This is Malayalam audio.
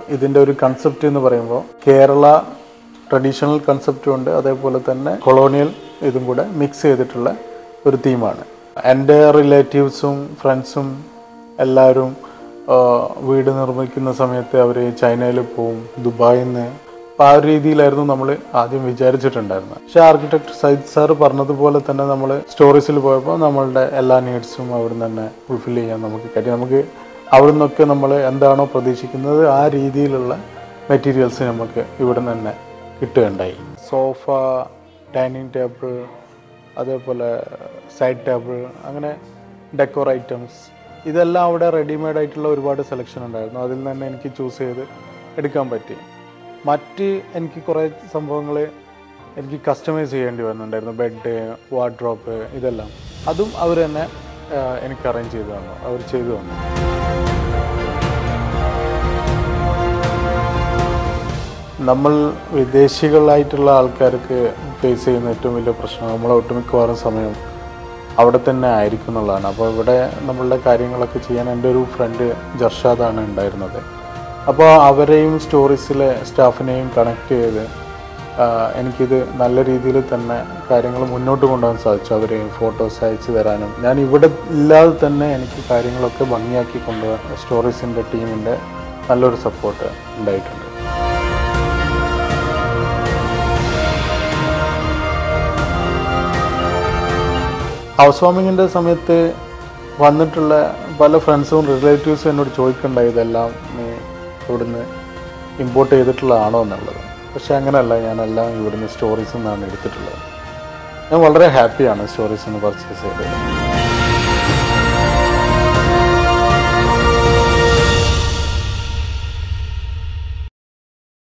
ഇതിൻ്റെ ഒരു കൺസെപ്റ്റ് എന്ന് പറയുമ്പോൾ കേരള ട്രഡീഷണൽ കൺസെപ്റ്റും ഉണ്ട് അതേപോലെ തന്നെ കൊളോണിയൽ ഇതും കൂടെ മിക്സ് ചെയ്തിട്ടുള്ള ഒരു തീമാണ് എൻ്റെ റിലേറ്റീവ്സും ഫ്രണ്ട്സും എല്ലാവരും ആ, വീട് നിർമ്മിക്കുന്ന സമയത്ത് അവർ ചൈനയിൽ പോവും ദുബായിൽ നിന്ന് അപ്പം ആ ഒരു രീതിയിലായിരുന്നു നമ്മൾ ആദ്യം വിചാരിച്ചിട്ടുണ്ടായിരുന്നത് പക്ഷേ ആർക്കിടെക്ട് സൈദ് സാർ പറഞ്ഞതുപോലെ തന്നെ നമ്മൾ സ്റ്റോറീസിൽ പോയപ്പോൾ നമ്മളുടെ എല്ലാ നീഡ്സും അവിടെ നിന്ന് തന്നെ ഫുൾഫിൽ ചെയ്യാൻ നമുക്ക് കഴിയും നമുക്ക് അവിടെ നിന്നൊക്കെ നമ്മൾ എന്താണോ പ്രതീക്ഷിക്കുന്നത് ആ രീതിയിലുള്ള മെറ്റീരിയൽസ് നമുക്ക് ഇവിടെ നിന്ന് തന്നെ കിട്ടുകയുണ്ടായി സോഫ ഡൈനിങ് ടേബിൾ അതേപോലെ സൈഡ് ടേബിൾ അങ്ങനെ ഡെക്കോർ ഐറ്റംസ് ഇതെല്ലാം അവിടെ റെഡിമെയ്ഡ് ആയിട്ടുള്ള ഒരുപാട് സെലക്ഷൻ ഉണ്ടായിരുന്നു അതിൽ നിന്ന് തന്നെ എനിക്ക് ചൂസ് ചെയ്ത് എടുക്കാൻ പറ്റി മറ്റ് എനിക്ക് കുറേ സംഭവങ്ങൾ എനിക്ക് കസ്റ്റമൈസ് ചെയ്യേണ്ടി വരുന്നുണ്ടായിരുന്നു ബെഡ് വാർഡ്രോപ്പ് ഇതെല്ലാം അതും അവർ തന്നെ ആ, എനിക്ക് അറേഞ്ച് ചെയ്തു തന്നു അവർ ചെയ്തു തന്നു നമ്മൾ വിദേശികളായിട്ടുള്ള ആൾക്കാർക്ക് ഫേസ് ചെയ്യുന്ന ഏറ്റവും വലിയ പ്രശ്നം നമ്മൾ ഒട്ടുമിക്കവാറും സമയം അവിടെ തന്നെ ആയിരിക്കും എന്നുള്ളതാണ് അപ്പോൾ ഇവിടെ നമ്മളുടെ കാര്യങ്ങളൊക്കെ ചെയ്യാൻ എൻ്റെ ഒരു ഫ്രണ്ട് ജർഷാദാണ് ഉണ്ടായിരുന്നത് അപ്പോൾ അവരെയും സ്റ്റോറീസിലെ സ്റ്റാഫിനെയും കണക്ട് ചെയ്ത് ആ, എനിക്കിത് നല്ല രീതിയിൽ തന്നെ കാര്യങ്ങൾ മുന്നോട്ട് കൊണ്ടുപോകാൻ സാധിച്ചു അവർ ഫോട്ടോസ് അയച്ചു തരാനും ഞാൻ ഇവിടെ ഇല്ലാതെ തന്നെ എനിക്ക് കാര്യങ്ങളൊക്കെ ഭംഗിയാക്കി കൊണ്ടുപോകാൻ സ്റ്റോറീസിൻ്റെ ടീമിൻ്റെ നല്ലൊരു സപ്പോർട്ട് ഉണ്ടായിട്ടുണ്ട് ഹൗസ് വാമിങ്ങിൻ്റെ സമയത്ത് വന്നിട്ടുള്ള പല ഫ്രണ്ട്സും റിലേറ്റീവ്സും എന്നോട് ചോദിക്കണ്ടായി ഇതെല്ലാം നീ ഇവിടുന്ന് ഇമ്പോർട്ട് ചെയ്തിട്ടുള്ളതാണോ എന്നുള്ളത് പക്ഷെ അങ്ങനെയല്ല ഞാനെല്ലാം ഇവിടുന്ന് സ്റ്റോറീസിൽ നിന്നാണ് എടുത്തിട്ടുള്ളത് ഞാൻ വളരെ ഹാപ്പിയാണ് സ്റ്റോറീസ് നിന്ന് പർച്ചേസ് ചെയ്തത്